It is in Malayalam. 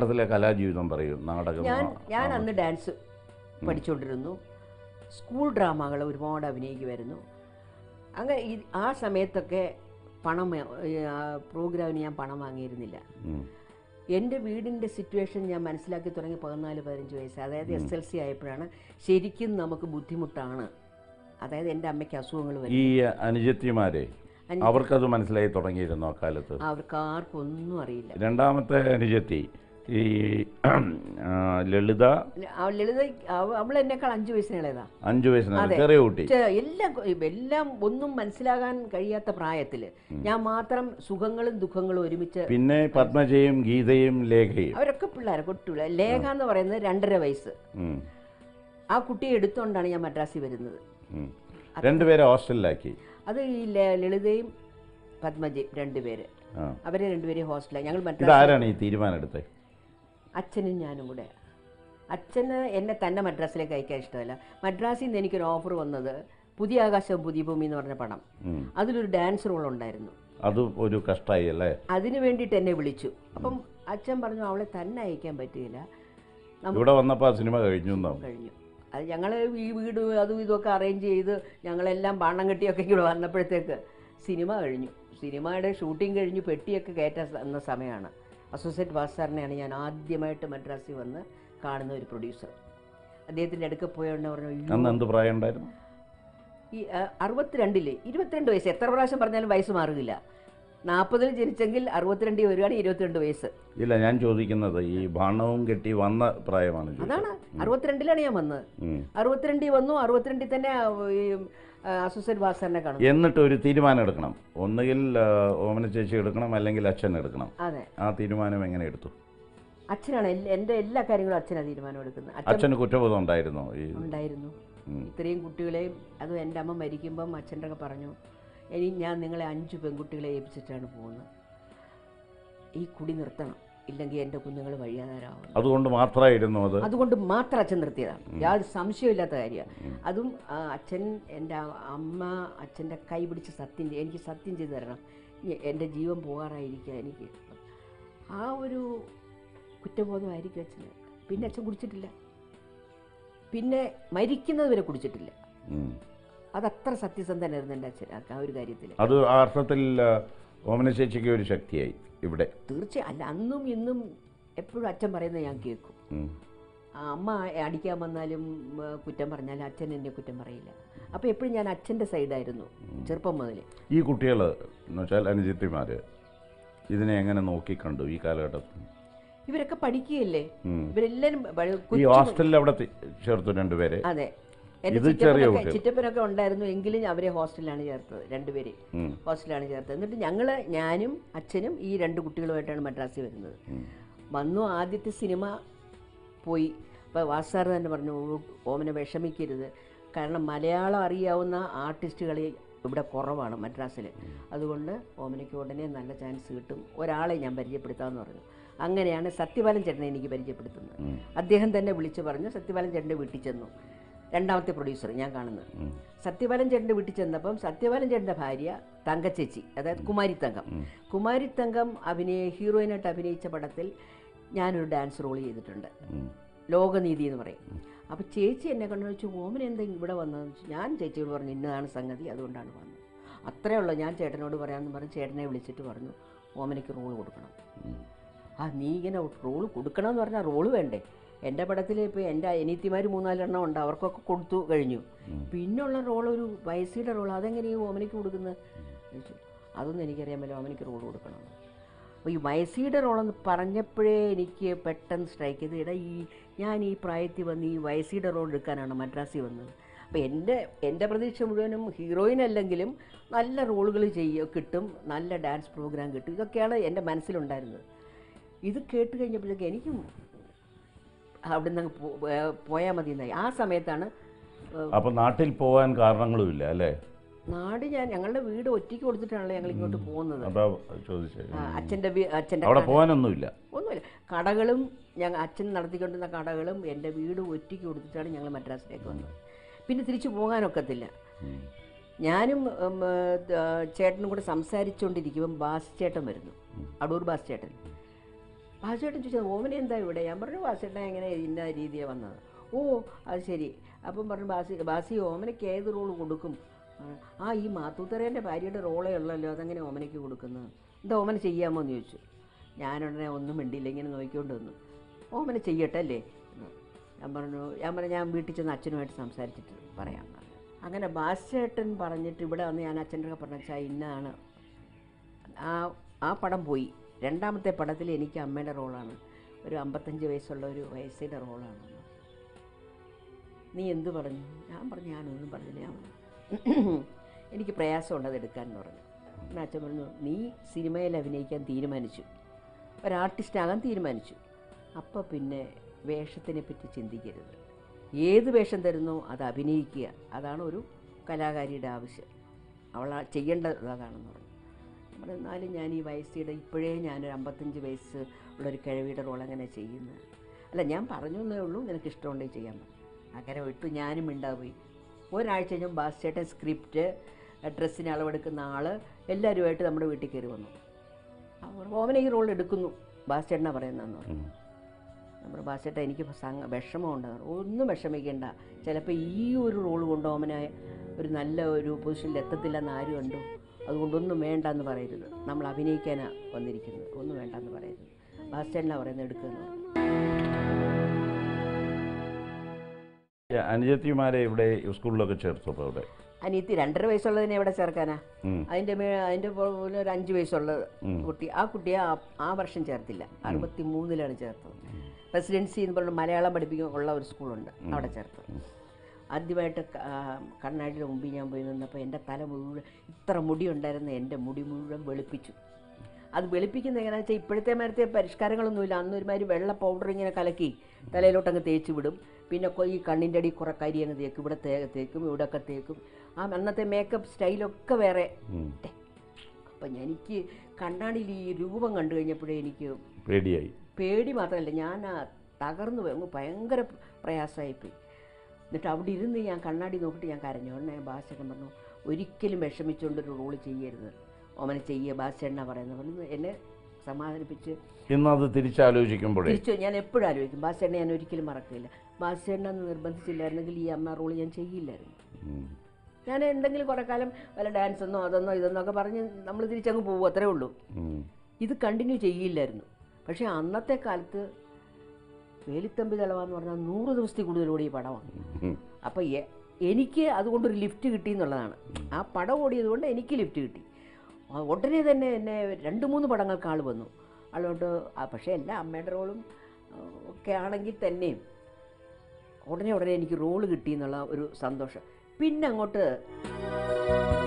കാലഘട്ടത്തിലെ കലാജീവിതം പറയൂ നാടകം ഞാൻ ആ, ഞാൻ ആ. അന്ന് ഡാൻസ് പഠിച്ചുകൊണ്ടിരുന്നു സ്കൂൾ ഡ്രാമകൾ ഒരുപാട് അഭിനയിക്കുമായിരുന്നു അങ്ങനെ ഈ ആ സമയത്തൊക്കെ പണം പ്രോഗ്രാമിന് ഞാൻ പണം വാങ്ങിയിരുന്നില്ല ഉം. എൻ്റെ വീടിൻ്റെ സിറ്റുവേഷൻ ഞാൻ മനസ്സിലാക്കി തുടങ്ങി പതിനാല് പതിനഞ്ച് വയസ്സ് അതായത് എസ് എൽ സി ആയപ്പോഴാണ് ശരിക്കും നമുക്ക് ബുദ്ധിമുട്ടാണ് അതായത് എൻ്റെ അമ്മയ്ക്ക് അസുഖങ്ങൾ വരും ഈ അനുജത്തിമാരെ അനു- അവർക്കത് മനസ്സിലായി തുടങ്ങിയിരുന്നു അക്കാലത്ത് അവർക്ക് ആർക്കും ഒന്നും അറിയില്ല രണ്ടാമത്തെ അനുജത്തി ഈ ആ, ലളിത ആ ലളിത അവ- അവൾ എന്നെക്കാൾ അഞ്ച് വയസ്സിനുള്ളതാ അഞ്ചു വയസ്സിനാണ് അതെ. ചെറിയ കുട്ടി ചെ- എല്ലാം കൊ- എല്ലാം ഒന്നും മനസ്സിലാകാൻ കഴിയാത്ത പ്രായത്തിൽ ഞാൻ മാത്രം സുഖങ്ങളും ദുഃഖങ്ങളും ഒരുമിച്ച് പിന്നെ പത്മജയും ഗീതയും ലേഖയും അവരൊക്കെ പിള്ളേരെ കൊട്ടുപിള്ള ലേഖ എന്ന് പറയുന്നത് രണ്ടര വയസ്സ് ഉം, ആ കുട്ടിയെ എടുത്തുകൊണ്ടാണ് ഞാൻ മദ്രാസിൽ വരുന്നത് ഉം. രണ്ടുപേരെ ഹോസ്റ്റലിലാക്കി അത് ഈ ല- ലളിതയും പത്മജയും രണ്ടുപേര് ആ. അവരെ രണ്ടുപേരെയും ഹോസ്റ്റലാണ് ഞങ്ങൾ മദ്രാസ് ഇതാരാണ് ഈ തീരുമാനം എടുത്തത് അച്ഛനും ഞാനും കൂടെ അച്ഛന് എന്നെ തന്നെ മദ്രാസിലേക്ക് അയക്കാൻ ഇഷ്ടമല്ല മദ്രാസിൽ നിന്ന് എനിക്കൊരു ഓഫർ വന്നത് പുതിയ ആകാശം പുതിയ ഭൂമി എന്ന് പറഞ്ഞ പടം ഉം. അതിലൊരു ഡാൻസ് റോൾ ഉണ്ടായിരുന്നു അത് ഒരു കഷ്ടമായി അല്ലേ അതിന് വേണ്ടിയിട്ട് എന്നെ വിളിച്ചു അപ്പം അച്ഛൻ പറഞ്ഞു അവളെ തന്നെ അയക്കാൻ പറ്റുകയില്ല നമുക്ക് ഇവിടെ വന്നപ്പോൾ ആ സിനിമ കഴിഞ്ഞു എന്നാവും കഴിഞ്ഞു അത് ഞങ്ങൾ ഈ വീട് അതും ഇതൊക്കെ അറേഞ്ച് ചെയ്ത് ഞങ്ങളെല്ലാം ബാണം കെട്ടിയൊക്കെ ഇവിടെ വന്നപ്പോഴത്തേക്ക് സിനിമ കഴിഞ്ഞു സിനിമയുടെ ഷൂട്ടിംഗ് കഴിഞ്ഞു പെട്ടിയൊക്കെ കയറ്റ എന്ന സമയമാണ് അസോസിയേറ്റ് വാസാറിനെയാണ് ഞാൻ ആദ്യമായിട്ട് മദ്രാസിൽ വന്ന് കാണുന്ന ഒരു പ്രൊഡ്യൂസർ അദ്ദേഹത്തിൻ്റെ അടുക്ക പോയോണ്ട് പറഞ്ഞു "അയ്യോ, അന്ന് എന്ത് പ്രായം ഉണ്ടായിരുന്നു ഈ ആ, അറുപത്തിരണ്ടില് ഇരുപത്തിരണ്ട് വയസ്സ് എത്ര പ്രാവശ്യം പറഞ്ഞാലും വയസ്സ് മാറുകയില്ല നാൽപ്പതിൽ ജനിച്ചെങ്കിൽ അറുപത്തിരണ്ടിൽ വരികയാണ് ഇരുപത്തിരണ്ട് വയസ്സ് ഇല്ല ഞാൻ ചോദിക്കുന്നത് ഈ ബാണവും കെട്ടി വന്ന പ്രായമാണ് ചോദിച്ചത്. അതാണ് അറുപത്തിരണ്ടിലാണ് ഞാൻ വന്നത് ഉം. അറുപത്തിരണ്ടിൽ വന്നു അറുപത്തിരണ്ടിൽ തന്നെ ആ, ഈ അസോസിയേറ്റ് വാസാറിനെ കാണുന്നു എന്നിട്ട് ഒരു തീരുമാനം എടുക്കണം ഒന്നുകിൽ ആ, ഓമന ചേച്ചി എടുക്കണം അല്ലെങ്കിൽ അച്ഛൻ എടുക്കണം അതെ ആ തീരുമാനം എങ്ങനെ എടുത്തു അച്ഛനാണ് എല്ല- എൻ്റെ എല്ലാ കാര്യങ്ങളും അച്ഛനാണ് തീരുമാനം എടുക്കുന്നത് അച്ഛൻ അച്ഛന് കുറ്റബോധം ഉണ്ടായിരുന്നോ ഈ ഉണ്ടായിരുന്നു ഉം. ഇത്രയും കുട്ടികളെയും അതും എൻ്റെ അമ്മ മരിക്കുമ്പം അച്ഛൻ്റെ ഒക്കെ പറഞ്ഞു ഇനി ഞാൻ നിങ്ങളെ അഞ്ച് പെൺകുട്ടികളെ ഏൽപ്പിച്ചിട്ടാണ് പോകുന്നത് ഈ കുടി നിർത്തണം ഇല്ലെങ്കിൽ എൻ്റെ കുഞ്ഞുങ്ങൾ വഴിയാതാരാവും അതുകൊണ്ട് മാത്രമായിരുന്നു അത് അതുകൊണ്ട് മാത്രം അച്ഛൻ നിർത്തിയതാണ് യാതൊരു സംശയമില്ലാത്ത കാര്യമാണ് അതും ആ, അച്ഛൻ എൻ്റെ അമ്മ അച്ഛൻ്റെ കൈ പിടിച്ച് സത്യം ചെയ്യ- എനിക്ക് സത്യം ചെയ്ത് തരണം ഇനി എൻ്റെ ജീവൻ പോകാറായിരിക്കുക എനിക്ക് ആ ഒരു കുറ്റബോധമായിരിക്കും അച്ഛന് പിന്നെ അച്ഛൻ കുടിച്ചിട്ടില്ല പിന്നെ മരിക്കുന്നത് വരെ കുടിച്ചിട്ടില്ല ഉം. അതത്ര സത്യസന്ധനായിരുന്നു എൻ്റെ അച്ഛൻ ആ- ആ ഒരു കാര്യത്തിൽ അത് ആ അർത്ഥത്തിൽ ആ, ഓമന ചേച്ചിക്ക് ഒരു ശക്തിയായി ഇവിടെ തീർച്ചയായും അല്ല അന്നും ഇന്നും എപ്പോഴും അച്ഛൻ പറയുന്നത് ഞാൻ കേൾക്കും ഉം. ആ അമ്മ അടിക്കാൻ വന്നാലും ഉം, കുറ്റം പറഞ്ഞാലും അച്ഛൻ എന്നെ കുറ്റം പറയില്ല അപ്പോൾ എപ്പോഴും ഞാൻ അച്ഛൻ്റെ സൈഡായിരുന്നു ചെറുപ്പം മുതൽ ഈ കുട്ടികൾ എന്ന് വെച്ചാൽ അനുജിത്തിമാർ ഇതിനെ എങ്ങനെ നോക്കിക്കണ്ടു ഈ കാലഘട്ടത്തിൽ ഇവരൊക്കെ പഠിക്കുകയല്ലേ ഉം. ഇവരെല്ലാവരും വ- ഈ കൊച്ചു- ഹോസ്റ്റലിൽ അവിടെ തി- ചേർത്തു രണ്ടുപേരെ അതെ എൻ്റെ ഇത് ചെറിയ ചിറ്റപ്പനൊക്കെ കുട്ടികൾ. ചിറ്റപ്പനൊക്കെ ഉണ്ടായിരുന്നു എങ്കിലും അവരെ ഹോസ്റ്റലിലാണ് ചേർത്തത് രണ്ടുപേരെയും ഉം. ഹോസ്റ്റലിലാണ് ചേർത്തത് എന്നിട്ട് ഞങ്ങൾ ഞാനും അച്ഛനും ഈ രണ്ട് കുട്ടികളുമായിട്ടാണ് മദ്രാസിൽ വരുന്നത് ഉം. വന്നു ആദ്യത്തെ സിനിമ പോയി അപ്പോൾ വാസാർ തന്നെ പറഞ്ഞു "ഓ- ഓമനെ വിഷമിക്കരുത് കാരണം മലയാളം അറിയാവുന്ന ആർട്ടിസ്റ്റുകൾ ഇവിടെ കുറവാണ് മദ്രാസിൽ അതുകൊണ്ട് ഓമനയ്ക്ക് ഉടനെ നല്ല ചാൻസ് കിട്ടും ഒരാളെ ഞാൻ പരിചയപ്പെടുത്താമെന്ന് പറഞ്ഞു അങ്ങനെയാണ് സത്യപാലൻ ചേട്ടനെ എനിക്ക് പരിചയപ്പെടുത്തുന്നത് ഉം. അദ്ദേഹം തന്നെ വിളിച്ചു പറഞ്ഞു സത്യപാലൻ ചേട്ടൻ്റെ വീട്ടിൽ ചെന്നു രണ്ടാമത്തെ പ്രൊഡ്യൂസർ ഞാൻ കാണുന്നത് ഉം. സത്യപാലൻ ചേട്ടൻ്റെ വീട്ടിൽ ചെന്നപ്പം സത്യപാലൻ ചേട്ടൻ്റെ ഭാര്യ തങ്കച്ചേച്ചി അതായത് കുമാരി തങ്കം ഉം. കുമാരി തങ്കം അഭിനയ ഹീറോയിനായിട്ട് അഭിനയിച്ച പടത്തിൽ ഞാനൊരു ഡാൻസ് റോൾ ചെയ്തിട്ടുണ്ട് ഉം. ലോകനീതി എന്ന് പറയും അപ്പോൾ ചേച്ചി എന്നെ കണ്ടു വെച്ചു ഓമൻ എന്താ ഇവിടെ വന്നതെന്ന് വെച്ചു ഞാൻ ചേച്ചിയോട് പറഞ്ഞു ഇന്നതാണ് സംഗതി അതുകൊണ്ടാണ് വന്നത് അത്രേ ഉള്ളൂ ഞാൻ ചേട്ടനോട് പറയാമെന്ന് പറഞ്ഞ് ചേട്ടനെ വിളിച്ചിട്ട് പറഞ്ഞു ഓമനയ്ക്ക് റോൾ കൊടുക്കണം ഉം. ആ നീ ഇങ്ങനെ റോൾ കൊടുക്കണമെന്ന് പറഞ്ഞാൽ റോള് വേണ്ടേ എൻ്റെ പടത്തിൽ ഇപ്പോൾ എൻ്റെ അനിയത്തിമാർ മൂന്നാലെണ്ണം ഉണ്ട് അവർക്കൊക്കെ കൊടുത്തു കഴിഞ്ഞു പിന്നുള്ള റോൾ ഒരു വയസ്സിയുടെ റോൾ അതെങ്ങനെ ഈ ഓമനയ്ക്ക് കൊടുക്കുന്നത് ചോദിച്ചു അതൊന്നും എനിക്കറിയാൻ പറ്റില്ല ഓമനയ്ക്ക് റോൾ കൊടുക്കണം അപ്പോൾ ഈ വയസ്സിയുടെ റോളെന്ന് പറഞ്ഞപ്പോഴേ എനിക്ക് പെട്ടെന്ന് സ്ട്രൈക്ക് ചെയ്ത് ഇടാ ഈ ഞാൻ ഈ പ്രായത്തിൽ വന്ന് ഈ വയസ്സിയുടെ റോൾ എടുക്കാനാണ് മദ്രാസിൽ വന്നത് അപ്പോൾ എൻ്റെ എൻ്റെ പ്രതീക്ഷ മുഴുവനും ഹീറോയിൻ അല്ലെങ്കിലും നല്ല റോളുകൾ ചെയ്യ കിട്ടും നല്ല ഡാൻസ് പ്രോഗ്രാം കിട്ടും ഇതൊക്കെയാണ് എൻ്റെ മനസ്സിലുണ്ടായിരുന്നത് ഇത് കേട്ട് കഴിഞ്ഞപ്പോഴേക്കും എനിക്കും അവിടെ നിന്ന് പോയാൽ മതി എന്നായി ആ സമയത്താണ് ഏഹ്, അപ്പൊ നാട്ടിൽ പോകാൻ കാരണങ്ങളുമില്ല അല്ലേ നാട് ഞാൻ ഞങ്ങളുടെ വീട് ഒറ്റയ്ക്ക് കൊടുത്തിട്ടാണല്ലോ ഞങ്ങൾ ഇങ്ങോട്ട് പോകുന്നത് അതാ ചോദിച്ചത് ആ, അച്ഛൻ്റെ വീ- അച്ഛൻ്റെ അവിടെ കട- പോകാനൊന്നുമില്ല ഒന്നുമില്ല കടകളും ഞങ്ങൾ അച്ഛൻ നടത്തിക്കൊണ്ടിരുന്ന കടകളും എൻ്റെ വീട് ഒറ്റയ്ക്ക് കൊടുത്തിട്ടാണ് ഞങ്ങൾ മദ്രാസിലേക്ക് വന്നത് പിന്നെ തിരിച്ചു പോകാനൊക്കത്തില്ല ഉം. ഞാനും ഉം, ഏഹ്, ചേട്ടനും കൂടെ സംസാരിച്ചുകൊണ്ടിരിക്കുമ്പം ബാസ് ചേട്ടൻ വരുന്നു അടൂർ ബാസ് ചേട്ടൻ വാസുവേട്ടൻ ചോദിച്ചത് ഓമന എന്താ ഇവിടെ ഞാൻ പറഞ്ഞു വാസുവേട്ടൻ എങ്ങനെ ഇന്ന രീതിയാണ് വന്നത് ഓ അത് ശരി അപ്പം പറഞ്ഞു ബാസി ബാസി ഓമനയ്ക്ക് ഏത് റോൾ കൊടുക്കും ആ, ആ ഈ മാത്തൂത്തറേൻ്റെ ഭാര്യയുടെ റോളേ ഉള്ളല്ലോ അതെങ്ങനെ ഓമനയ്ക്ക് കൊടുക്കുന്നത് എന്താ ഓമന ചെയ്യാമോ എന്ന് ചോദിച്ചു ഞാനുടനെ ഒന്നും മിണ്ടിയില്ല ഇങ്ങനെ നോക്കിക്കൊണ്ട് വന്നു ഓമന ചെയ്യട്ടെ അല്ലേ എന്ന്. ഞാൻ പറഞ്ഞു ഞാൻ പറഞ്ഞു ഞാൻ വീട്ടിൽ ചെന്ന് അച്ഛനുമായിട്ട് സംസാരിച്ചിട്ട് പറയാം എന്ന് പറഞ്ഞു. അങ്ങനെ ബാസ്ചേട്ടൻ പറഞ്ഞിട്ട് ഇവിടെ വന്ന് ഞാൻ അച്ഛൻ്റെ പറഞ്ഞ വെച്ചാൽ ഇന്നാണ് ആ ആ പടം പോയി രണ്ടാമത്തെ പടത്തിൽ എനിക്ക് അമ്മയുടെ റോളാണ് ഒരു അമ്പത്തഞ്ച് വയസ്സുള്ള ഒരു വയസ്സിൻ്റെ റോളാണ് നീ എന്ത് പറഞ്ഞു ഞാൻ പറഞ്ഞു ഞാനൊന്നും പറഞ്ഞില്ല ഞാൻ പറഞ്ഞു, എനിക്ക് പ്രയാസമുണ്ട് അത് എടുക്കാൻ എന്ന് പറഞ്ഞു എന്നാൽ അച്ഛൻ പറഞ്ഞു നീ സിനിമയിൽ അഭിനയിക്കാൻ തീരുമാനിച്ചു ഒരാർട്ടിസ്റ്റാകാൻ തീരുമാനിച്ചു അപ്പോൾ പിന്നെ വേഷത്തിനെ പറ്റി ചിന്തിക്കരുത് ഏത് വേഷം തരുന്നോ അത് അഭിനയിക്കുക അതാണ് ഒരു കലാകാരിയുടെ ആവശ്യം അവൾ ആ ചെയ്യേണ്ടത് അതാണെന്ന് പറഞ്ഞു നമ്മൾ എന്നാലും ഞാൻ ഈ വയസ്സിയുടെ ഇപ്പോഴേ ഞാനൊരു അമ്പത്തഞ്ച് വയസ്സ് ഉള്ളൊരു കിഴവിയുടെ റോൾ അങ്ങനെ ചെയ്യുന്നത് അല്ല ഞാൻ പറഞ്ഞു എന്നേ ഉള്ളൂ നിനക്ക് ഇഷ്ടമുണ്ടെങ്കിൽ ചെയ്യാൻ പറഞ്ഞു അങ്ങനെ വിട്ടു ഞാനും മിണ്ടാപോയി ഒരാഴ്ച കഴിഞ്ഞും ബാസ്ചേട്ടൻ സ്ക്രിപ്റ്റ് ഡ്രസ്സിന് അളവെടുക്കുന്ന ആൾ എല്ലാവരുമായിട്ട് നമ്മുടെ വീട്ടിൽ കയറി വന്നു അവർ ഓമന ഈ റോൾ എടുക്കുന്നു ബാസ്ചേട്ടനാണ് പറയുന്നതെന്ന് പറഞ്ഞു ഉം. നമ്മുടെ ബാസ്ചേട്ടൻ എനിക്ക് സംഘ വിഷമമുണ്ട് ഒന്നും വിഷമിക്കേണ്ട ചിലപ്പോൾ ഈ ഒരു റോൾ കൊണ്ട് ഓമന ഒരു നല്ല ഒരു പൊസിഷനിൽ എത്തത്തില്ലെന്ന് ആരും കണ്ടു അതുകൊണ്ടൊന്നും വേണ്ട എന്ന് പറയരുത് നമ്മൾ അഭിനയിക്കാനാണ് വന്നിരിക്കുന്നത് ഒന്നും വേണ്ട എന്ന് പറയരുത് ബാസ്ചേട്ടനാണ് പറയുന്നത് എടുക്കുമെന്ന് പറഞ്ഞു ഈ അനുജത്തിമാരെ ഇവിടെ സ്കൂളിലൊക്കെ ചേർത്തപ്പോൾ അവിടെ അനിയത്തി രണ്ടര വയസ്സുള്ളതിനെ എവിടെ ചേർക്കാനാ ഉം. അതിൻ്റെ മേ അതിൻ്റെ പോലെ ഒരു അഞ്ച് വയസ്സുള്ള ഉം. കുട്ടി ആ കുട്ടിയെ ആ ആ വർഷം ചേർത്തില്ല അറുപത്തി മൂന്നിലാണ് ചേർത്തത് റെസിഡൻസി എന്ന് പറഞ്ഞ മലയാളം പഠിപ്പിക്കാൻ ഉള്ള ഒരു സ്കൂളുണ്ട് അവിടെ ചേർത്തത് ആദ്യമായിട്ട് ക- ആ, കണ്ണാടിയുടെ മുമ്പിൽ ഞാൻ പോയി നിന്നപ്പോൾ എൻ്റെ തല മുഴുവൻ ഇത്ര മുടി ഉണ്ടായിരുന്ന എൻ്റെ മുടി മുഴുവൻ വെളുപ്പിച്ചു അത് വെളുപ്പിക്കുന്ന എങ്ങനെയാണെന്ന് വെച്ചാൽ ഇപ്പോഴത്തെ നേരത്തെ പരിഷ്കാരങ്ങളൊന്നുമില്ല അന്ന് ഒരുമാതിരി വെള്ള പൗഡർ ഇങ്ങനെ കലക്കി തലയിലോട്ട് അങ്ങ് തേച്ച് വിടും പിന്നെ കൊ- ഈ കണ്ണിൻ്റെ അടി കുറേ കരി അങ്ങ് തേക്കും ഇവിടെ തേ തേക്കും ഇവിടെയൊക്കെ തേക്കും ആ അന്നത്തെ മേക്കപ്പ് സ്റ്റൈലൊക്കെ വേറെ ഉം. അപ്പം എനിക്ക് കണ്ണാടിയിൽ ഈ രൂപം കണ്ടു കഴിഞ്ഞപ്പോഴേ എനിക്ക് പേടിയായി പേടി മാത്രമല്ല ഞാൻ ആ തകർന്നു പോയി അങ്ങ് ഭയങ്കര പ്രയാസമായിപ്പോയി എന്നിട്ട് അവിടെ ഇരുന്ന് ഞാൻ കണ്ണാടി നോക്കിയിട്ട് ഞാൻ കരഞ്ഞു ഉടനെ ബാസേട്ടൻ പറഞ്ഞു ഒരിക്കലും വിഷമിച്ചുകൊണ്ടൊരു റോള് ചെയ്യരുത് ഓമന ചെയ്യുക ബാസേട്ടനാ പറയുന്നത് പറഞ്ഞു എന്നെ സമാധാനിപ്പിച്ച് ഇന്നത് തിരിച്ചാലോചിക്കുമ്പോഴേ തിരിച്ചു ഞാൻ എപ്പോഴും ആലോചിക്കും ബാസേട്ടനെ ഞാൻ ഒരിക്കലും മറക്കില്ല ബാസേട്ടനെ അന്ന് നിർബന്ധിച്ചില്ലായിരുന്നെങ്കിൽ ഈ അമ്മ റോള് ഞാൻ ചെയ്യില്ലായിരുന്നു ഉം. ഞാൻ എന്തെങ്കിലും കുറേ കാലം വല്ല ഡാൻസ് എന്നോ അതെന്നോ ഇതെന്നോ ഒക്കെ പറഞ്ഞ് നമ്മൾ തിരിച്ചങ്ങ് പോകും അത്രേ ഉള്ളൂ ഉം. ഇത് കണ്ടിന്യൂ ചെയ്യില്ലായിരുന്നു പക്ഷേ അന്നത്തെ കാലത്ത് വേലിത്തമ്പി തളവ എന്ന് പറഞ്ഞാൽ നൂറ് ദിവസത്തിൽ കൂടുതൽ ഓടിയ പടമാണ് ഉം. അപ്പോൾ എ- എനിക്ക് അതുകൊണ്ടൊരു ലിഫ്റ്റ് കിട്ടി എന്നുള്ളതാണ് ആ പടം ഓടിയത് കൊണ്ട് എനിക്ക് ലിഫ്റ്റ് കിട്ടി ആ ഉടനെ തന്നെ എന്നെ രണ്ട് മൂന്ന് പടങ്ങൾക്ക് ആൾ വന്നു ആളോട്ട് ആ പക്ഷേ എല്ലാ അമ്മയുടെ റോളും ആ, ഒക്കെ ആണെങ്കിൽ തന്നെയും ഉടനെ ഉടനെ എനിക്ക് റോള് കിട്ടി എന്നുള്ള ഒരു സന്തോഷം പിന്നെ അങ്ങോട്ട്